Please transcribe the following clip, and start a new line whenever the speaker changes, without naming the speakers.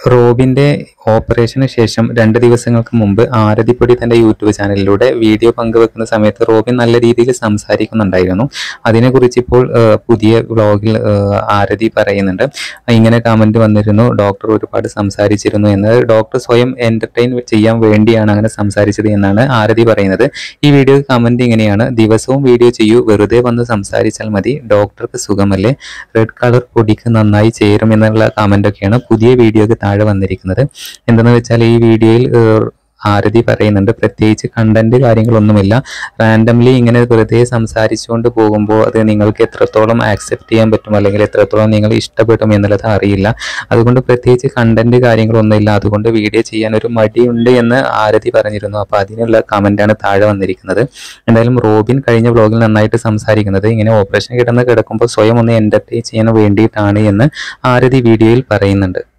റോബിന്റെ ഓപ്പറേഷന് ശേഷം രണ്ട് ദിവസങ്ങൾക്ക് മുമ്പ് ആരതിപ്പൊടി തന്റെ യൂട്യൂബ് ചാനലിലൂടെ വീഡിയോ പങ്കുവെക്കുന്ന സമയത്ത് റോബിൻ നല്ല രീതിയിൽ സംസാരിക്കുന്നുണ്ടായിരുന്നു അതിനെക്കുറിച്ച് ഇപ്പോൾ ആ, പുതിയ വ്ളോഗിൽ ആ, ആരതി പറയുന്നുണ്ട് ഇങ്ങനെ കമന്റ് വന്നിരുന്നു ഡോക്ടർ ഒരുപാട് സംസാരിച്ചിരുന്നു എന്ന് ഡോക്ടർ സ്വയം എന്റർടൈൻ ചെയ്യാൻ വേണ്ടിയാണ് അങ്ങനെ സംസാരിച്ചത് എന്നാണ് ആരതി പറയുന്നത് ഈ വീഡിയോ കമന്റ് ഇങ്ങനെയാണ് ദിവസവും വീഡിയോ ചെയ്യൂ വെറുതെ വന്ന് സംസാരിച്ചാൽ മതി ഡോക്ടർക്ക് സുഖമല്ലേ റെഡ് കളർ പൊടിക്ക് നന്നായി ചേരും എന്നുള്ള കമന്റ് ഒക്കെയാണ് പുതിയ വീഡിയോക്ക് താഴെ വന്നിരിക്കുന്നത് എന്തെന്ന് വെച്ചാൽ ഈ വീഡിയോയിൽ ഏർ, ആരതി പറയുന്നുണ്ട് പ്രത്യേകിച്ച് കണ്ടന്റ് കാര്യങ്ങളൊന്നുമില്ല റാൻഡംലി ഇങ്ങനെ വെറുതെ സംസാരിച്ചുകൊണ്ട് പോകുമ്പോൾ അത് നിങ്ങൾക്ക് എത്രത്തോളം ആക്സെപ്റ്റ് ചെയ്യാൻ പറ്റും അല്ലെങ്കിൽ എത്രത്തോളം നിങ്ങൾ ഇഷ്ടപ്പെടും എന്നുള്ളത് അറിയില്ല അതുകൊണ്ട് പ്രത്യേകിച്ച് കണ്ടന്റ് കാര്യങ്ങളൊന്നുമില്ല അതുകൊണ്ട് വീഡിയോ ചെയ്യാൻ ഒരു മടിയുണ്ട് എന്ന് ആരതി പറഞ്ഞിരുന്നു അപ്പോൾ അതിനുള്ള കമന്റാണ് താഴെ വന്നിരിക്കുന്നത് എന്തായാലും റോബിൻ കഴിഞ്ഞ വ്ലോഗിൽ നന്നായിട്ട് സംസാരിക്കുന്നത് ഇങ്ങനെ ഓപ്പറേഷൻ കിടന്ന് കിടക്കുമ്പോൾ സ്വയം ഒന്ന് എന്റർടൈൻ ചെയ്യാൻ വേണ്ടിയിട്ടാണ് എന്ന് ആരതി വീഡിയോയിൽ പറയുന്നുണ്ട്